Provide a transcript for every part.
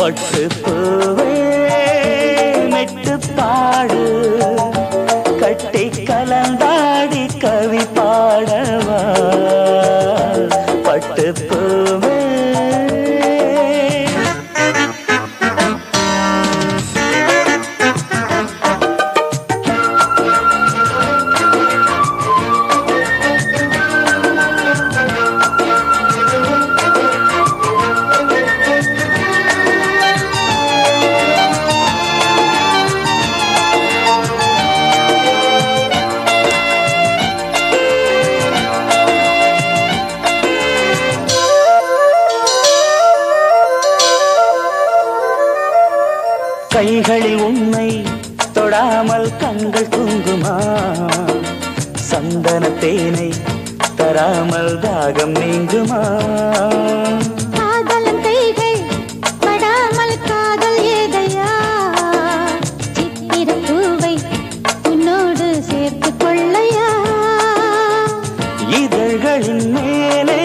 பட்டு பூவே மெட்டு பாடு கட்டி கலந்தாடி கவி பாடவா பட்டு பூவே கைகளில் உன்னை தொடாமல் கண்கள் தூங்குமா சந்தன தேனை தராமல் தாகம் நீங்குமா காதலன் கைகள் படாமல் காதல் ஏதையா சித்திர பூவை உன்னோடு சேர்த்துக் கொள்ளையா இதழ்களின் மேலே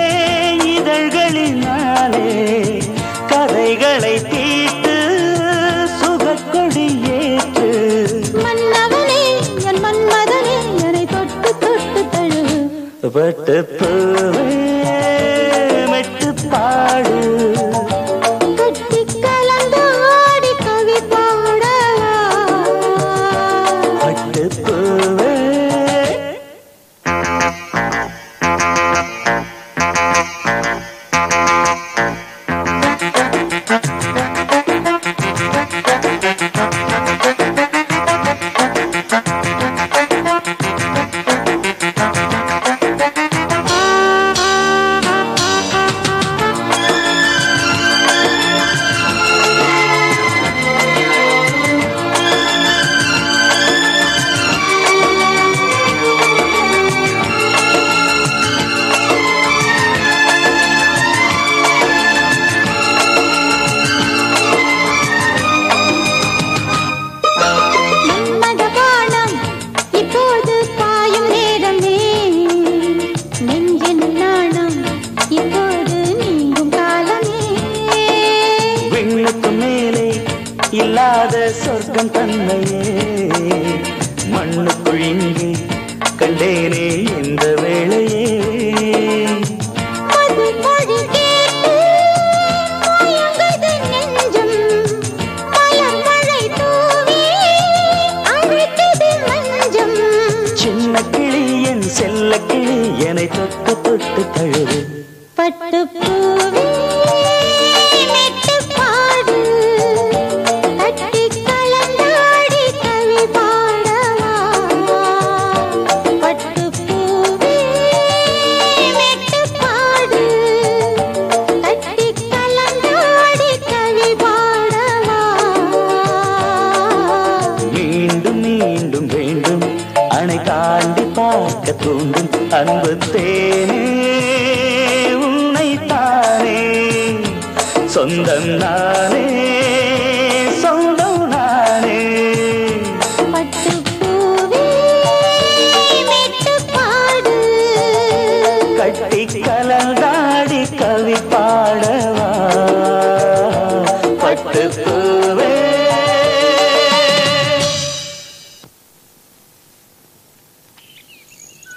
இதழ்களினாலே கதைகளை தீட்டு சுகக்கொடி ஏற்று மன்னவனே என் மன்மதனே என்னை தொட்டு தொட்டு தழுவு பட்டு பூவே மெட்டு பாடு கட்டி கலந்து ஆடி கவி பாடவா பட்டு பூவே மன்மத பானம் இப்போது பாயும் நேரமே நெஞ்சின் நாணம் இப்போது நீங்கும் காலமே விண்ணுக்கு மேலே இல்லாத சொர்க்கம் தன்னையே மண்ணுக்குள் இங்கே கண்டேனே இந்த வேளையே மது மொழி கேட்டு மயங்குது நெஞ்சம் மலர் மழை தூவி அழைக்குது மஞ்சம் சின்ன கிளி என் செல்ல கிளி என்னை தொட்டு தொட்டு தழுவு பட்டு பூவே மெட்டு பாடு கட்டி கலந்தாடி கவி பாடவா பட்டு பூவே மெட்டு பாடு கட்டி கலந்தாடி கவி பாடவா மீண்டும் மீண்டும் வேண்டும் அணை தாண்டி பார்க்க தூண்டும் அன்பு தேனே உன்னை தானே சொந்தம் நானே சொந்தம் நானே பட்டு பூவே மெட்டு பாடு கட்டி